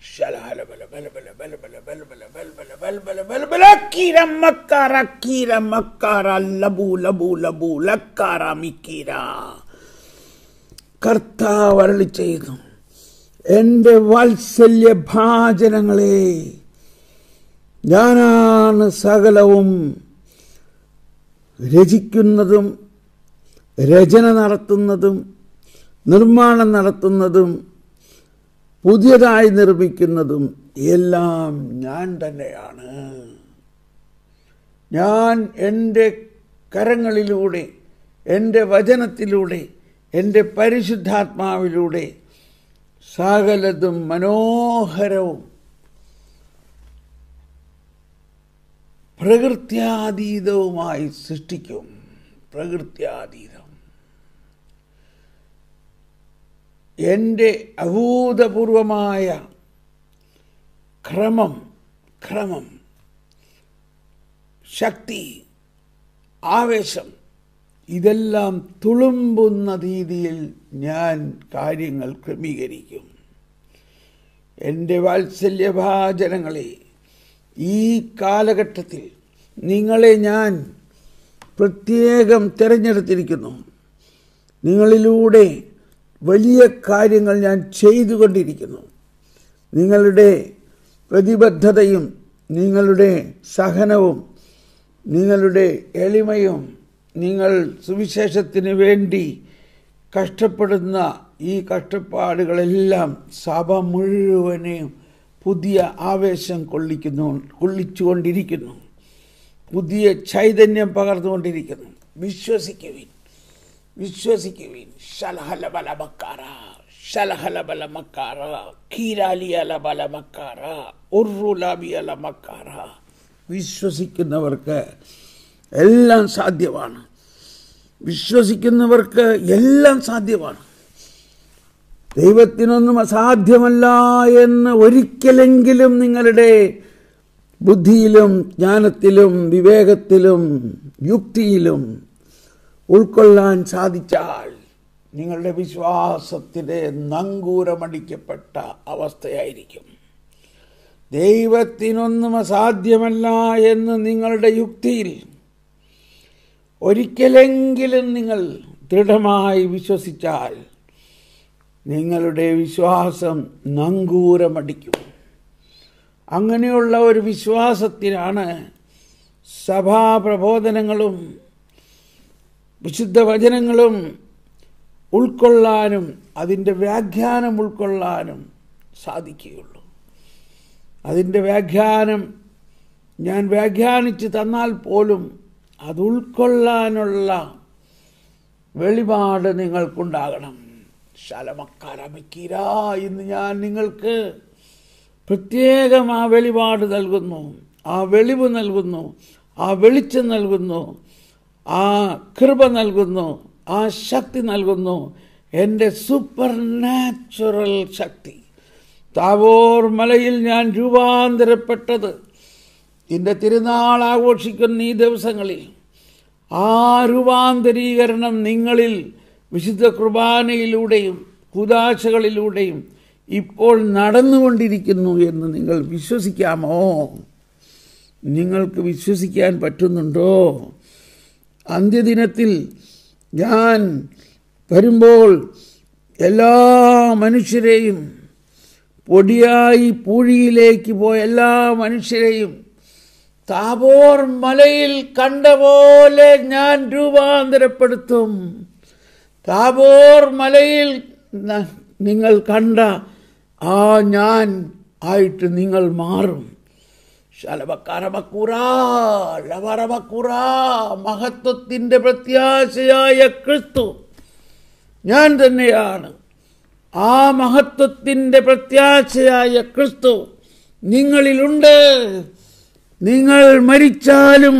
ശലഹല ബല ബല ബല ബല ബല ബല ബല ബല ബല ബല ബല ബല ബല അക്കീര മക്കാര അക്കീര മക്കാര ലബു ലബു ലബു ലക്കാര മിക്കീര കർത്താവ് അരളി ചെയ്തു എൻ്റെ വാത്സല്യ ഭാജനങ്ങളെ ഞാനാണ് സകലവും രചിക്കുന്നതും രചന നടത്തുന്നതും നിർമ്മാണം നടത്തുന്നതും പുതിയതായി നിർമ്മിക്കുന്നതും എല്ലാം ഞാൻ തന്നെയാണ് ഞാൻ എൻ്റെ കരങ്ങളിലൂടെ എൻ്റെ വചനത്തിലൂടെ എൻ്റെ പരിശുദ്ധാത്മാവിലൂടെ സകലതും മനോഹരവും പ്രകൃത്യാതീതവുമായി സൃഷ്ടിക്കും പ്രകൃത്യാതീതം എൻ്റെ അഭൂതപൂർവമായ ക്രമം ക്രമം ശക്തി ആവേശം ഇതെല്ലാം തുളുമ്പുന്ന രീതിയിൽ ഞാൻ കാര്യങ്ങൾ ക്രമീകരിക്കും എൻ്റെ വാത്സല്യഭാചനങ്ങളെ ഈ കാലഘട്ടത്തിൽ നിങ്ങളെ ഞാൻ പ്രത്യേകം തിരഞ്ഞെടുത്തിരിക്കുന്നു നിങ്ങളിലൂടെ വലിയ കാര്യങ്ങൾ ഞാൻ ചെയ്തുകൊണ്ടിരിക്കുന്നു നിങ്ങളുടെ പ്രതിബദ്ധതയും നിങ്ങളുടെ സഹനവും നിങ്ങളുടെ എളിമയും നിങ്ങൾ സുവിശേഷത്തിന് വേണ്ടി കഷ്ടപ്പെടുന്ന ഈ കഷ്ടപ്പാടുകളെല്ലാം സഭ മുഴുവനെയും പുതിയ ആവേശം കൊള്ളിക്കുന്നു കൊള്ളിച്ചുകൊണ്ടിരിക്കുന്നു പുതിയ ചൈതന്യം പകർന്നുകൊണ്ടിരിക്കുന്നു വിശ്വസിക്കുവിൻ വിശ്വസിക്കുവിൻ ശലഹല ബലമക്കാറ ശലഹല ബലമക്കാറ കീരാലിയല ബലമക്കാറ ഉറുലാബിയല മക്കാറ വിശ്വസിക്കുന്നവർക്ക് എല്ലാം സാധ്യമാണ് വിശ്വസിക്കുന്നവർക്ക് എല്ലാം സാധ്യമാണ് ദൈവത്തിനൊന്നും അസാധ്യമല്ല എന്ന് ഒരിക്കലെങ്കിലും നിങ്ങളുടെ ബുദ്ധിയിലും ജ്ഞാനത്തിലും വിവേകത്തിലും യുക്തിയിലും ഉൾക്കൊള്ളാൻ സാധിച്ചാൽ നിങ്ങളുടെ വിശ്വാസത്തിൻ്റെ നങ്കൂരമടിക്കപ്പെട്ട അവസ്ഥയായിരിക്കും ദൈവത്തിനൊന്നും അസാധ്യമല്ല എന്ന് നിങ്ങളുടെ യുക്തിയിൽ ഒരിക്കലെങ്കിലും നിങ്ങൾ ദൃഢമായി വിശ്വസിച്ചാൽ നിങ്ങളുടെ വിശ്വാസം നങ്കൂരമടിക്കും അങ്ങനെയുള്ള ഒരു വിശ്വാസത്തിനാണ് സഭാപ്രബോധനങ്ങളും വിശുദ്ധ വചനങ്ങളും ഉൾക്കൊള്ളാനും അതിൻ്റെ വ്യാഖ്യാനം ഉൾക്കൊള്ളാനും സാധിക്കുകയുള്ളൂ അതിൻ്റെ വ്യാഖ്യാനം ഞാൻ വ്യാഖ്യാനിച്ച് തന്നാൽ പോലും അത് ഉൾക്കൊള്ളാനുള്ള വെളിപാട് നിങ്ങൾക്കുണ്ടാകണം ശലമക്കാരമിക്കീര ഇന്ന് ഞാൻ നിങ്ങൾക്ക് പ്രത്യേകം ആ വെളിപാട് നൽകുന്നു ആ വെളിവ് നൽകുന്നു ആ വെളിച്ചം നൽകുന്നു ആ കൃപ നൽകുന്നു ആ ശക്തി നൽകുന്നു എൻ്റെ സൂപ്പർ നാച്ചുറൽ ശക്തി താവോർ മലയിൽ ഞാൻ രൂപാന്തരപ്പെട്ടത് എൻ്റെ തിരുനാൾ ആഘോഷിക്കുന്ന ഈ ദിവസങ്ങളിൽ ആ രൂപാന്തരീകരണം നിങ്ങളിൽ വിശുദ്ധ കുർബാനയിലൂടെയും കുദാശകളിലൂടെയും ഇപ്പോൾ നടന്നുകൊണ്ടിരിക്കുന്നു എന്ന് നിങ്ങൾ വിശ്വസിക്കാമോ നിങ്ങൾക്ക് വിശ്വസിക്കാൻ പറ്റുന്നുണ്ടോ അന്ത്യദിനത്തിൽ ഞാൻ വരുമ്പോൾ എല്ലാ മനുഷ്യരെയും പൊടിയായി പൂഴിയിലേക്ക് പോയ എല്ലാ മനുഷ്യരെയും താപോർ മലയിൽ കണ്ട പോലെ ഞാൻ രൂപാന്തരപ്പെടുത്തും താപോർ മലയിൽ ന- നിങ്ങൾ കണ്ട ആ ഞാൻ ആയിട്ട് നിങ്ങൾ മാറും ശലഭക്കരമക്കുറ ലവറമക്കുറ മഹത്വത്തിൻ്റെ പ്രത്യാശയായ ക്രിസ്തു ഞാൻ തന്നെയാണ് ആ മഹത്വത്തിൻ്റെ പ്രത്യാശയായ ക്രിസ്തു നിങ്ങളിലുണ്ട് നിങ്ങൾ മരിച്ചാലും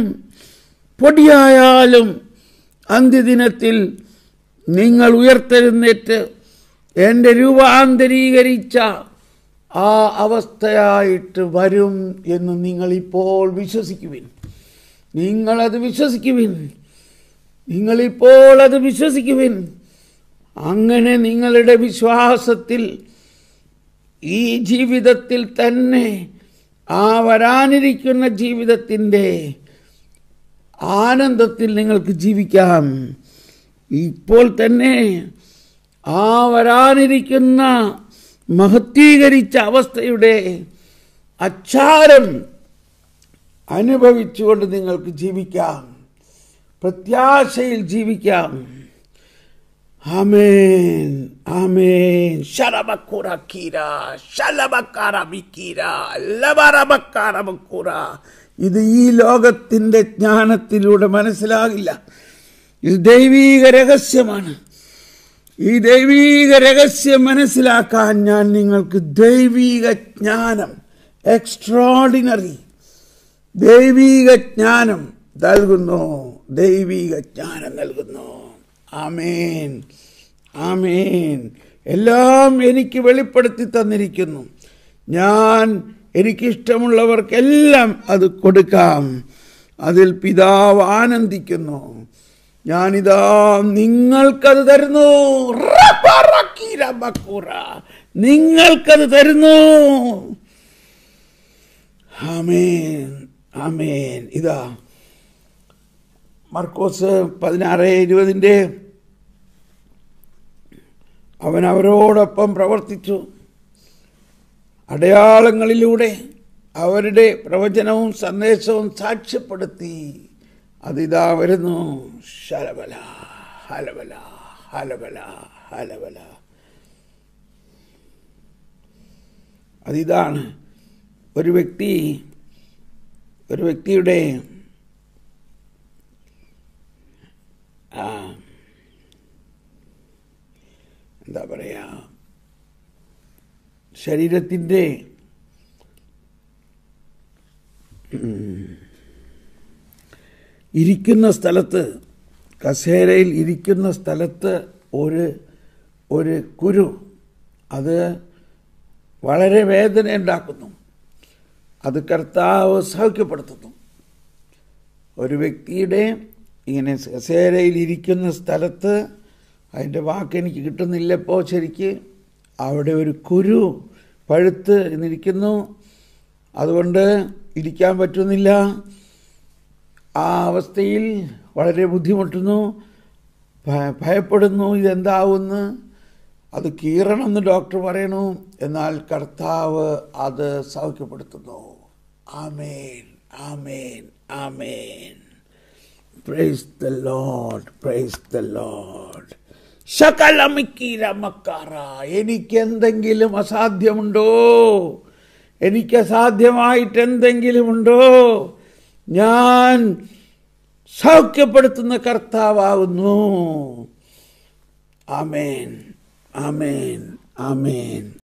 പൊടിയായാലും അന്ത്യദിനത്തിൽ നിങ്ങൾ ഉയർത്തെഴുന്നേറ്റ് എൻ്റെ രൂപാന്തരീകരിച്ച ആ അവസ്ഥയായിട്ട് വരും എന്ന് നിങ്ങളിപ്പോൾ വിശ്വസിക്കുവിൻ നിങ്ങളത് വിശ്വസിക്കുവിൻ നിങ്ങളിപ്പോൾ അത് വിശ്വസിക്കുവിൻ അങ്ങനെ നിങ്ങളുടെ വിശ്വാസത്തിൽ ഈ ജീവിതത്തിൽ തന്നെ ആ വരാനിരിക്കുന്ന ജീവിതത്തിൻ്റെ ആനന്ദത്തിൽ നിങ്ങൾക്ക് ജീവിക്കാം ഇപ്പോൾ തന്നെ ആ വരാനിരിക്കുന്ന മഹത്വീകരിച്ച അവസ്ഥയുടെ അച്ചാരം അനുഭവിച്ചുകൊണ്ട് നിങ്ങൾക്ക് ജീവിക്കാം പ്രത്യാശയിൽ ജീവിക്കാം ആമേൻ ആമേൻ ശരബക്കുറ കീര ശലബക്കാര മിക്കീര ലബറബക്കാര ബക്കുറ ഇത് ഈ ലോകത്തിൻ്റെ ജ്ഞാനത്തിലൂടെ മനസ്സിലാകില്ല ഇത് ദൈവീക രഹസ്യമാണ് ഈ ദൈവീക രഹസ്യം മനസ്സിലാക്കാൻ ഞാൻ നിങ്ങൾക്ക് ദൈവീക ജ്ഞാനം എക്സ്ട്രോഡിനറി ദൈവീക ജ്ഞാനം നൽകുന്നു ദൈവീക ജ്ഞാനം നൽകുന്നു ആമേൻ ആമേൻ എല്ലാം എനിക്ക് വെളിപ്പെടുത്തി തന്നിരിക്കുന്നു ഞാൻ എനിക്കിഷ്ടമുള്ളവർക്കെല്ലാം അത് കൊടുക്കാം അതിൽ പിതാവ് ആനന്ദിക്കുന്നു ഞാനിതാ നിങ്ങൾക്കത് തരുന്നു റബറക്കീരബക്കുറ. നിങ്ങൾക്കത് തരുന്നു ആമേൻ ആമേൻ ഇതാ മർക്കോസ് പതിനാറ് ഇരുപതിൻ്റെ അവൻ അവരോടൊപ്പം പ്രവർത്തിച്ചു അടയാളങ്ങളിലൂടെ അവരുടെ പ്രവചനവും സന്ദേശവും സാക്ഷ്യപ്പെടുത്തി അതിതാ വരുന്നു ശലബല ഹലബല ഹലബല ഹലബല അതിതാണ് ഒരു വ്യക്തി ഒരു വ്യക്തിയുടെ ആ, എന്താ പറയുക ശരീരത്തിൻ്റെ ഇരിക്കുന്ന സ്ഥലത്ത് കസേരയിൽ ഇരിക്കുന്ന സ്ഥലത്ത് ഒരു ഒരു കുരു അത് വളരെ വേദന ഉണ്ടാക്കുന്നു അത് കർത്താവ് സൗഖ്യപ്പെടുത്തുന്നു ഒരു വ്യക്തിയുടെ ഇങ്ങനെ കസേരയിൽ ഇരിക്കുന്ന സ്ഥലത്ത് അതിൻ്റെ വാക്ക് എനിക്ക് കിട്ടുന്നില്ല ഇപ്പോൾ ശരിക്ക് അവിടെ ഒരു കുരു പഴുത്ത് നിൽക്കുന്നു അതുകൊണ്ട് ഇരിക്കാൻ പറ്റുന്നില്ല ആ അവസ്ഥയിൽ വളരെ ബുദ്ധിമുട്ടുന്നു ഭ- ഭയപ്പെടുന്നു ഇതെന്താവുമെന്ന് അത് കീറണമെന്ന് ഡോക്ടർ പറയണു എന്നാൽ കർത്താവ് അത് സൗഖ്യപ്പെടുത്തുന്നു ആമേൻ ആമേൻ ആമേൻ praise the lord praise the lord ശകലമിക്കീര മക്കാറ എനിക്ക് എന്തെങ്കിലും അസാധ്യമുണ്ടോ എനിക്ക് അസാധ്യമായിട്ട് എന്തെങ്കിലും ഉണ്ടോ ഞാൻ സൗഖ്യപ്പെടുത്തുന്ന കർത്താവാകുന്നു ആമേൻ ആമേൻ ആമേൻ